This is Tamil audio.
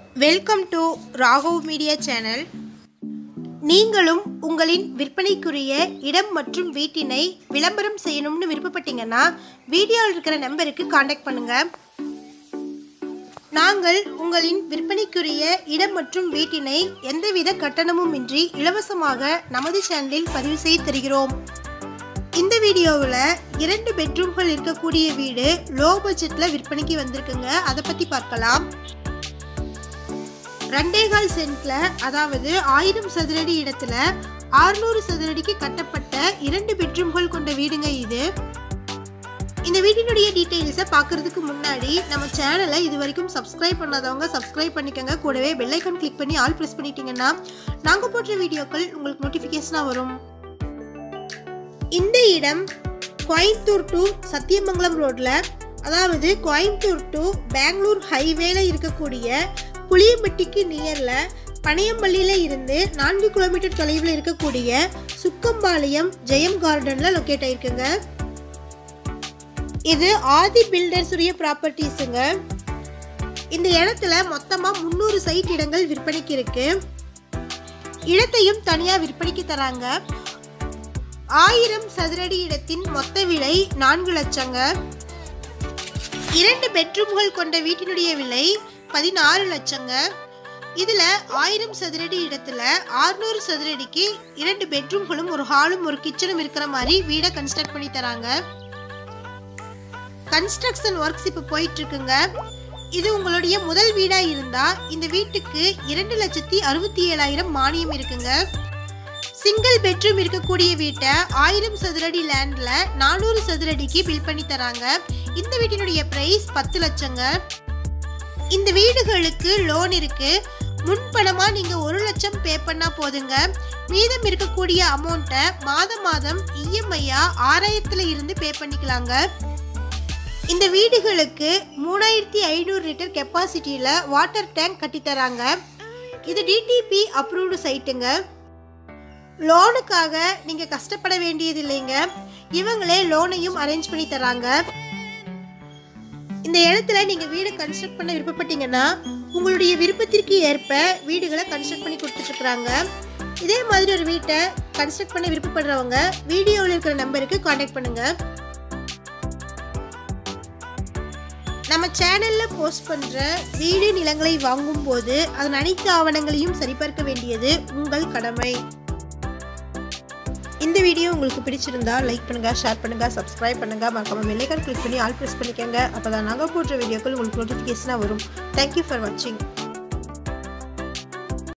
welcome to Raghav media channel நீங்களும் உங்களின் விற்பனைக்குரிய இடம் மற்றும் வீட்டினை விளம்பரம் செய்யணும்னு விருப்பப்பட்டீங்கன்னா வீடியோவில் இருக்கிற நம்பருக்கு காண்டாக்ட் பண்ணுங்க நாங்கள் உங்களின் விற்பனைக்குரிய இடம் மற்றும் வீட்டினை எந்தவித கட்டணமும் இன்றி இலவசமாக நமது சேனலில் பதிவு செய்து தருகிறோம் இந்த வீடியோவில் இரண்டு பெட்ரூம்கள் இருக்கக்கூடிய வீடு லோ பட்ஜெட்டில் விற்பனைக்கு வந்திருக்குங்க அதை பற்றி பார்க்கலாம் ரெண்டேகால் சென்ட்ல அதாவது ஆயிரம் சதுரடி இடத்துல ஆறுநூறு சதுரடிக்கு கட்டப்பட்ட இரண்டு பெட்ரூம்கள் கொண்ட வீடுங்க இது இந்த வீட்டினுடைய டீட்டெயில்ஸை பார்க்கறதுக்கு முன்னாடி நம்ம சேனலை இது வரைக்கும் சப்ஸ்கிரைப் பண்ணாதவங்க சப்ஸ்கிரைப் பண்ணிக்கோங்க கூடவே பெல்லைக்கன் கிளிக் பண்ணி ஆல் ப்ரெஸ் பண்ணிட்டீங்கன்னா நாங்கள் போடுற வீடியோக்கள் உங்களுக்கு நோட்டிஃபிகேஷனாக வரும் இந்த இடம் கோயம்புத்தூர் டு சத்தியமங்கலம் ரோட்ல அதாவது கோயம்புத்தூர் டு பெங்களூர் ஹைவேல இருக்கக்கூடிய புளியம்பட்டிக்கு நியர்ல பனையம்பள்ளியில இருந்து நான்கு கிலோமீட்டர் தொலைவில் இருக்கக்கூடிய சுக்கம்பாளையம் ஜெயம் கார்டன்ல லொக்கேட் ஆயிருக்குங்க இது ஆதி பில்டர்ஸ் உரிய ப்ராப்பர்ட்டிஸுங்க இந்த இடத்துல மொத்தமா முந்நூறு சைட் இடங்கள் விற்பனைக்கு இருக்கு இடத்தையும் தனியா விற்பனைக்கு தராங்க ஆயிரம் சதுரடி இடத்தின் மொத்த விலை நான்கு லட்சங்க இரண்டு பெட்ரூம்கள் கொண்ட வீட்டினுடைய விலை பதினாறு லட்சங்க இதுல ஆயிரம் சதுரடி இடத்துல ஆறுநூறு சதுரடிக்கு இரண்டு பெட்ரூம்களும் ஒரு ஹாலும் ஒரு கிச்சனும் இருக்கிற மாதிரி வீடை கன்ஸ்ட்ரக்ட் பண்ணி தராங்க கன்ஸ்ட்ரக்ஷன் ஒர்க்ஸ் இப்போ போயிட்டு இருக்குங்க இது உங்களுடைய முதல் வீடா இருந்தா இந்த வீட்டுக்கு இரண்டு லட்சத்தி அறுபத்தி ஏழாயிரம் மானியம் இருக்குங்க சிங்கிள் பெட்ரூம் இருக்கக்கூடிய வீட்டை ஆயிரம் சதுரடி லேண்ட்ல நானூறு சதுரடிக்கு பில் பண்ணி தராங்க இந்த வீட்டினுடைய பிரைஸ் பத்து லட்சங்க இந்த வீடுகளுக்கு லோன் இருக்கு முன்பணமா நீங்க ஒரு லட்சம் பே பண்ணா போதுங்க மீதம் இருக்கக்கூடிய அமௌண்ட்டை மாதம் மாதம் இஎம்ஐயா ஆறாயிரத்துல இருந்து பே பண்ணிக்கலாங்க இந்த வீடுகளுக்கு மூணாயிரத்தி ஐநூறு லிட்டர் கெப்பாசிட்டியில் வாட்டர் டேங்க் கட்டித்தராங்க இது டிடிபி அப்ரூவ்டு சைட்டுங்க லோனுக்காக நீங்கள் கஷ்டப்பட வேண்டியது இல்லைங்க இவங்களே லோனையும் அரேஞ்ச் பண்ணி தராங்க இந்த இடத்துல நீங்கள் வீடு கன்ஸ்ட்ரக்ட் பண்ண விருப்பப்பட்டீங்கன்னா உங்களுடைய விருப்பத்திற்கு ஏற்ப வீடுகளை கன்ஸ்ட்ரக்ட் பண்ணி கொடுத்துட்ருக்குறாங்க இதே மாதிரி ஒரு வீட்டை கன்ஸ்ட்ரக்ட் பண்ண விருப்பப்படுறவங்க வீடியோவில் இருக்கிற நம்பருக்கு காண்டாக்ட் பண்ணுங்கள் நம்ம சேனலில் போஸ்ட் பண்ணுற வீடு நிலங்களை வாங்கும்போது அதன் அனைத்து ஆவணங்களையும் சரிபார்க்க வேண்டியது உங்கள் கடமை இந்த வீடியோ உங்களுக்கு பிடிச்சிருந்தா லைக் பண்ணுங்க ஷேர் பண்ணுங்க சப்ஸ்கிரைப் பண்ணுங்க மறக்காம பெல்லைக்கான் கிளிக் பண்ணி ஆல் ப்ரெஸ் பண்ணிக்கோங்க அப்போ தான் நாங்கள் போடுற வீடியோக்கள் உங்களுக்கு நோட்டிஃபிகேஷனாக வரும் தேங்க்யூ ஃபார் வாட்சிங்